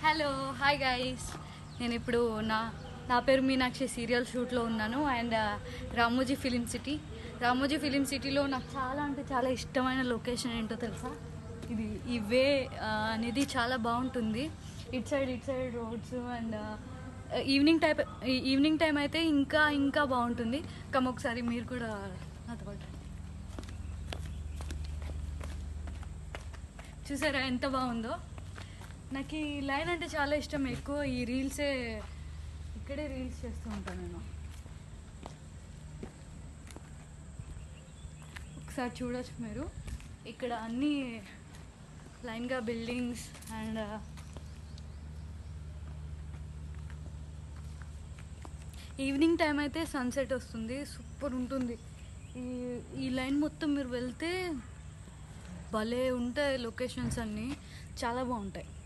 hello hi guys నేను ఇప్పుడు నా నా పేరు మీనాక్షి సీరియల్ షూట్లో ఉన్నాను and Ramoji film city Ramoji film సిటీలో నాకు చాలా అంటే చాలా ఇష్టమైన లొకేషన్ ఏంటో తెలుసా ఇది ఈ వే అనేది చాలా బాగుంటుంది it side it side roads and evening type evening time అయితే ఇంకా ఇంకా బాగుంటుంది కమ్ ఒకసారి మీరు కూడా నాతో పాటు చూసారా ఎంత బాగుందో నాకు ఈ లైన్ అంటే చాలా ఇష్టం ఎక్కువ ఈ రీల్సే ఇక్కడే రీల్స్ చేస్తూ ఉంటాను నేను ఒకసారి చూడొచ్చు మీరు ఇక్కడ అన్నీ లైన్గా బిల్డింగ్స్ అండ్ ఈవినింగ్ టైం అయితే సన్సెట్ వస్తుంది సూపర్ ఉంటుంది ఈ ఈ లైన్ మొత్తం మీరు వెళ్తే భలే ఉంటాయి లొకేషన్స్ అన్నీ చాలా బాగుంటాయి